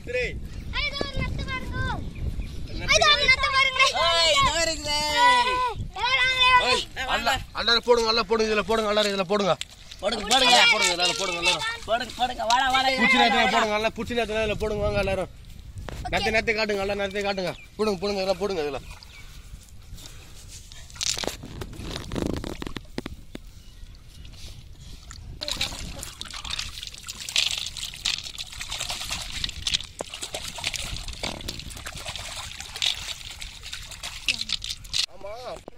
Three இது ஒரு நத்து பாருங்க இது ஒரு நத்து பாருங்க ஏய், இதோ இருக்குதே. அல்ல போடுங்க அல்ல போடுங்க இதுல போடுங்க எல்லாரும் இதுல போடுங்க போடுங்க, போடுங்க. போடுங்க எல்லாரும் போடுங்க எல்லாரும் போடுங்க, போடுங்க. வாடா, வாடா, பூச்சி வாடா, நேரத்துல வாடா. போடுங்க நல்லா பூச்சி நேரத்துல இதுல போடுங்க வாங்க எல்லாரும் நேரத்தை நேரத்தை காட்டுங்க எல்லாம் நேரத்தை காட்டுங்க போடுங்க போடுங்க இதெல்லாம் போடுங்க இதுல ஆமா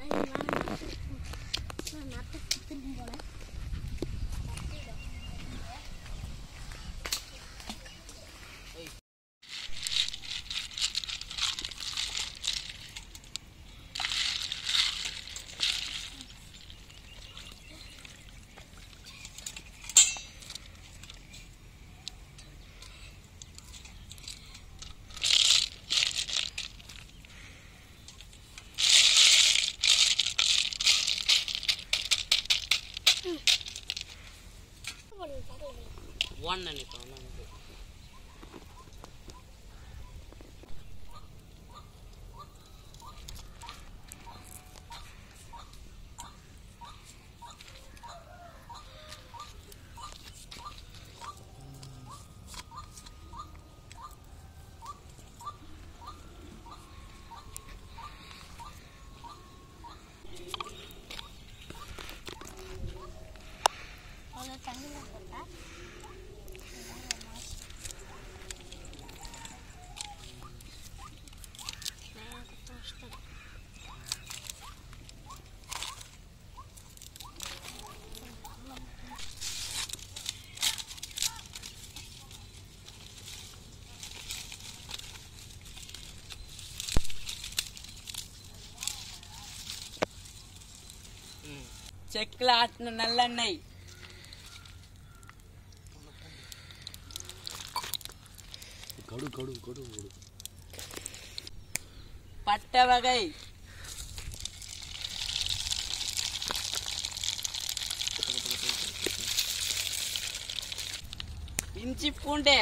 ஒன்னு நினைப்பேன், ஒன்னு நினைப்பேன். ம். செக்குல ஆட்டின நல்லெண்ணெய் கடு கடு கடு கடு பட்டை வகை இஞ்சி பூண்டு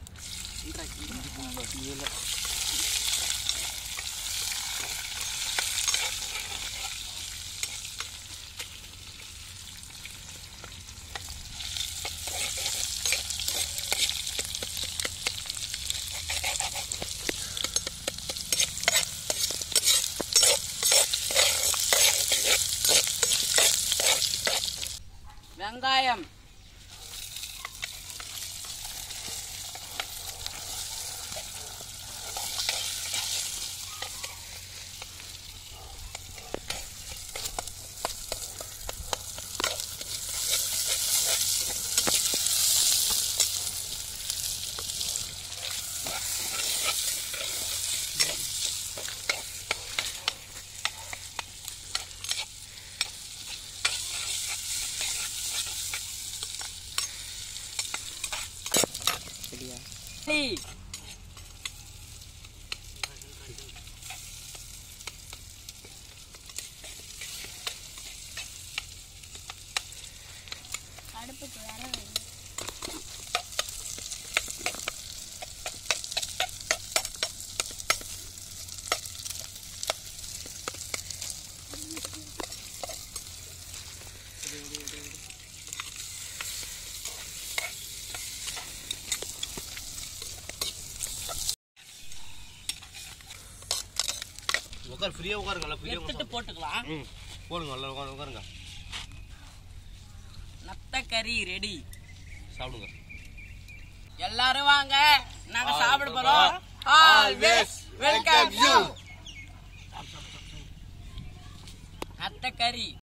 வெங்காயம் புளி. அடுப்புக்கு வர உட்கார் ஃப்ரீயா உட்காருங்க நல்லா ஃப்ரீயா எடுத்துட்டு போட்டுக்கலாம் ம் போடுங்க நல்லா உட்காரு உட்காருங்க நத்த கறி ரெடி சாப்பிடுங்க எல்லாரும் வாங்க நாங்க சாப்பிட போறோம் ஆல்வேஸ் வெல்கம் யூ நத்த கறி